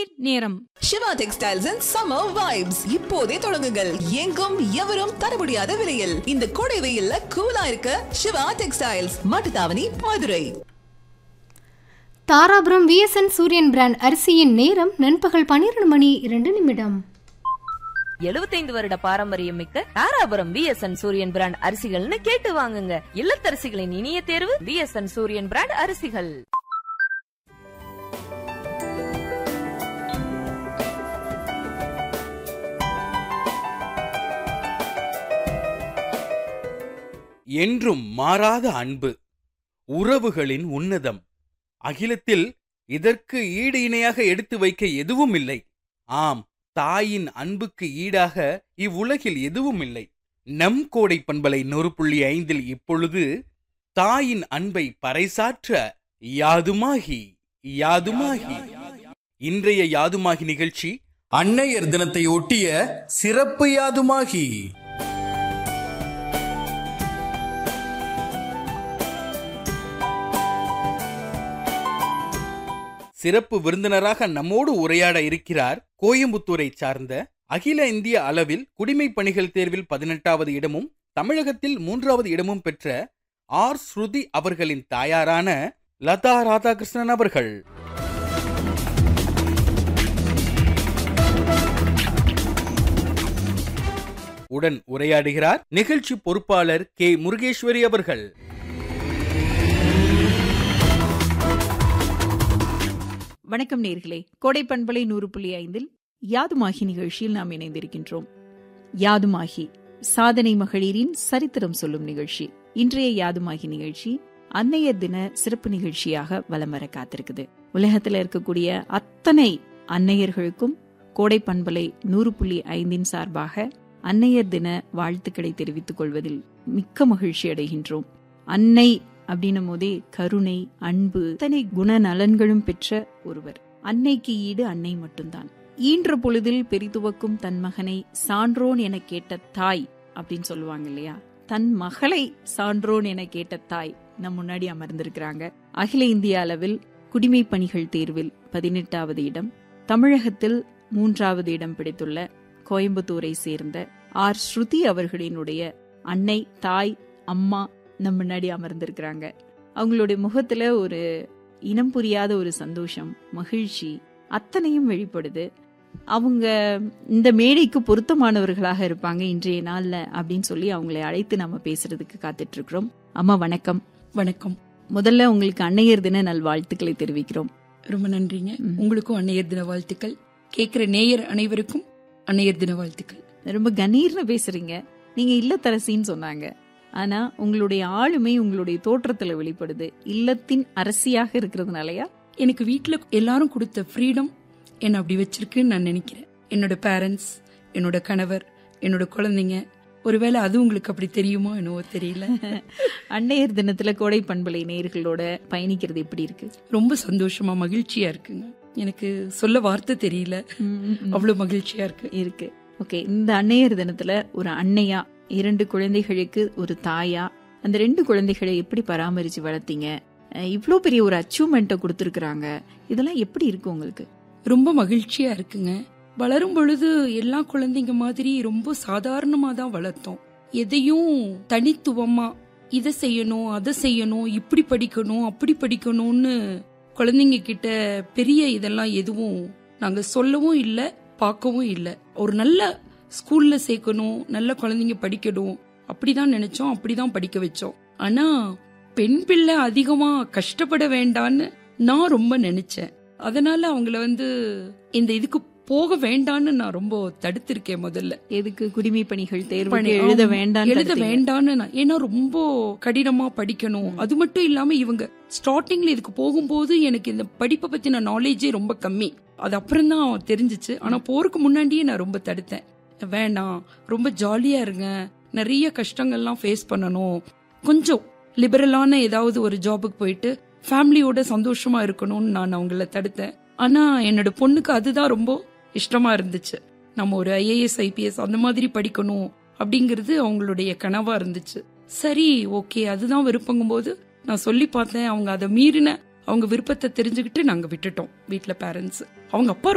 நேரம் Siva textiles and summer vibes இப்போதே தொடங்குங்கள் எங்கும் எவரும் தர முடியாத விலையில் இந்த கோடை வெயில்ல கூலா இருக்க Siva textiles Mattuthavani Madurai Dharapuram VSN Suriyan brand அரிசியின் நேரம் நண்பகல் பன்னிரண்டு மணி இரண்டு நிமிடம் எழுபத்தைந்து வருட பாரம்பரியம் மிக்க தாராபுரம் பிஎஸ்என் சூரியன் பிராண்ட் அரிசிகள்னு கேட்டு வாங்குங்க இல்லத்தரசிகளின் இனிய தேர்வு பிஎஸ்என் சூரியன் பிராண்ட் அரிசிகள் என்றும் மாறாத அன்பு உறவுகளின் உன்னதம் அகிலத்தில் இதற்கு ஈடு இணையாக எடுத்து வைக்க எதுவும் இல்லை ஆம் தாயின் அன்புக்கு ஈடாக இவ்வுலகில் எதுவும் இல்லை நம் கோடை பண்பலை நூறு புள்ளி ஐந்தில் இப்பொழுது தாயின் அன்பை பறைசாற்ற யாதுமாகி யாதுமாகி இன்றைய யாதுமாகி நிகழ்ச்சி அன்னையர் தினத்தை ஒட்டிய சிறப்பு யாதுமாகி சிறப்பு விருந்தினராக நம்மோடு உரையாட இருக்கிறார் கோயம்புத்தூரை சார்ந்த அகில இந்திய அளவில் குடிமைப் பணிகள் தேர்வில் பதினெட்டாவது இடமும் தமிழகத்தில் மூன்றாவது இடமும் பெற்ற ஆர் ஸ்ருதி அவர்களின் தாயாரான லதா ராதாகிருஷ்ணன் அவர்கள் உடன் உரையாடுகிறார் நிகழ்ச்சி பொறுப்பாளர் கே முருகேஸ்வரி அவர்கள் வணக்கம் நேர்களே கோடை பண்பலை நூறு புள்ளி ஐந்தில் யாதுமாகி நிகழ்ச்சியில் நாம் இணைந்திருக்கின்றோம் யாதுமாகி சாதனை மகளிரின் சரித்திரம் சொல்லும் நிகழ்ச்சி இன்றைய யாதுமாகி நிகழ்ச்சி அன்னையர் தின சிறப்பு நிகழ்ச்சியாக வலம் வர காத்திருக்குது உலகத்துல இருக்கக்கூடிய அத்தனை அன்னையர்களுக்கும் கோடை பண்பலை நூறு புள்ளி ஐந்தின் சார்பாக அன்னையர் தின வாழ்த்துக்களை தெரிவித்துக் கொள்வதில் மிக்க மகிழ்ச்சி அடைகின்றோம் அன்னை அப்படின்னும் போதே கருணை அன்பு இத்தனை குணநலன்களும் பெற்ற ஒருவர் அன்னைக்கு ஈடு அன்னை மட்டும்தான் ஈன்ற பொழுதில் பெரிதுவக்கும் தன் மகனை சான்றோன் என கேட்ட தாய் அப்படின்னு சொல்லுவாங்க இல்லையா தன் மகளை சான்றோன் என கேட்ட தாய் நம் முன்னாடி அமர்ந்திருக்கிறாங்க அகில இந்திய அளவில் குடிமை பணிகள் தேர்வில் பதினெட்டாவது இடம் தமிழகத்தில் மூன்றாவது இடம் பிடித்துள்ள கோயம்புத்தூரை சேர்ந்த ஆர் ஸ்ருதி அவர்களினுடைய அன்னை தாய் அம்மா நம் முன்னாடி அமர்ந்திருக்கிறாங்க அவங்களுடைய முகத்துல ஒரு இனம் புரியாத ஒரு சந்தோஷம் மகிழ்ச்சி அத்தனையும் வெளிப்படுது அவங்க இந்த மேடைக்கு பொருத்தமானவர்களாக இருப்பாங்க இன்றைய நாள்ல அப்படின்னு சொல்லி அவங்களை அழைத்து நம்ம பேசுறதுக்கு காத்துட்டு இருக்கிறோம் அம்மா வணக்கம் வணக்கம் முதல்ல உங்களுக்கு அன்னையர் தின நல்வாழ்த்துக்களை தெரிவிக்கிறோம் ரொம்ப நன்றிங்க ம். உங்களுக்கும் அன்னையர் தின வாழ்த்துக்கள் கேட்கிற நேயர் அனைவருக்கும் அன்னையர் தின வாழ்த்துக்கள் ரொம்ப கணீர்னு பேசுறீங்க நீங்க இல்லத்தரசின்னு சொன்னாங்க ஆனா உங்களுடைய ஆளுமை உங்களுடைய தோற்றத்துல வெளிப்படுது இல்லத்தின் அரசியாக இருக்கிறதுனாலயா எனக்கு வீட்ல எல்லாரும் கொடுத்த ஃப்ரீடம் என்ன அப்படி வச்சிருக்குன்னு நான் நினைக்கிறேன் என்னோட பேரண்ட்ஸ் என்னோட கணவர் என்னோட குழந்தைங்க ஒருவேளை அது உங்களுக்கு அப்படி தெரியுமோ என்னவோ தெரியல அன்னையர் தினத்துல கோடை பண்பலை நேயர்களோட பயணிக்கிறது எப்படி இருக்கு ரொம்ப சந்தோஷமா மகிழ்ச்சியா இருக்குங்க எனக்கு சொல்ல வார்த்தை தெரியல அவ்வளவு மகிழ்ச்சியா இருக்கு இருக்கு ஓகே இந்த அன்னையர் தினத்துல ஒரு அன்னையா இரண்டு குழந்தைகளுக்கு ஒரு தாயா அந்த ரெண்டு குழந்தைகளை எப்படி பராமரிச்சு வளர்த்தீங்க அஹ் இவ்ளோ பெரிய ஒரு அச்சீவ்மெண்ட்டை கொடுத்துருக்குறாங்க இதெல்லாம் எப்படி இருக்கு உங்களுக்கு ரொம்ப மகிழ்ச்சியா இருக்குங்க வளரும் பொழுது எல்லா குழந்தைங்க மாதிரி ரொம்ப சாதாரணமா தான் வளர்த்தோம் எதையும் தனித்துவமா இதை செய்யணும் அதை செய்யணும் இப்படி படிக்கணும் அப்படி படிக்கணும்னு குழந்தைங்க கிட்ட பெரிய இதெல்லாம் எதுவும் நாங்க சொல்லவும் இல்லை பார்க்கவும் இல்லை ஒரு நல்ல ஸ்கூல்ல சேர்க்கணும் நல்ல குழந்தைங்க படிக்கணும் அப்படிதான் நினைச்சோம் அப்படிதான் படிக்க வச்சோம் ஆனா பெண் பிள்ளை அதிகமா கஷ்டப்பட வேண்டான்னு நான் ரொம்ப நினைச்சேன் அதனால அவங்கள வந்து இந்த இதுக்கு போக வேண்டான்னு நான் ரொம்ப தடுத்திருக்கேன் முதல்ல எதுக்கு குடிமை பணிகள் தேர்வு பணி- எழுத ஆமா, வேண்டாம் எழுத வேண்டான்னு நான் ஏன்னா ரொம்ப கடினமா படிக்கணும் அது மட்டும் இல்லாம இவங்க ஸ்டார்டிங்ல இதுக்கு போகும்போது எனக்கு இந்த படிப்பை பத்தின நாலேஜே ரொம்ப கம்மி அது அப்புறம் தான் தெரிஞ்சிச்சு ஆனா போறதுக்கு முன்னாடியே நான் ரொம்ப தடுத்தேன் வேண்டாம் ரொம்ப ஜாலியா இருங்க நிறைய கஷ்டங்கள்லாம் ஃபேஸ் பண்ணணும் கொஞ்சம் லிபரலான ஏதாவது ஒரு ஜாபுக்கு போயிட்டு ஃபேமிலியோட சந்தோஷமா இருக்கணும்னு நான் அவங்கள தடுத்தேன் ஆனா என்னோட பொண்ணுக்கு அதுதான் ரொம்ப இஷ்டமா இருந்துச்சு நம்ம ஒரு ஐஏஎஸ் ஐபிஎஸ் அந்த மாதிரி படிக்கணும் அப்படிங்கிறது அவங்களுடைய கனவா இருந்துச்சு சரி ஓகே அதுதான் விருப்பங்கும் போது நான் சொல்லி பார்த்தேன் அவங்க அதை மீறின அவங்க விருப்பத்தை தெரிஞ்சுக்கிட்டு நாங்க விட்டுட்டோம் வீட்ல பேரண்ட்ஸ் அவங்க அப்பா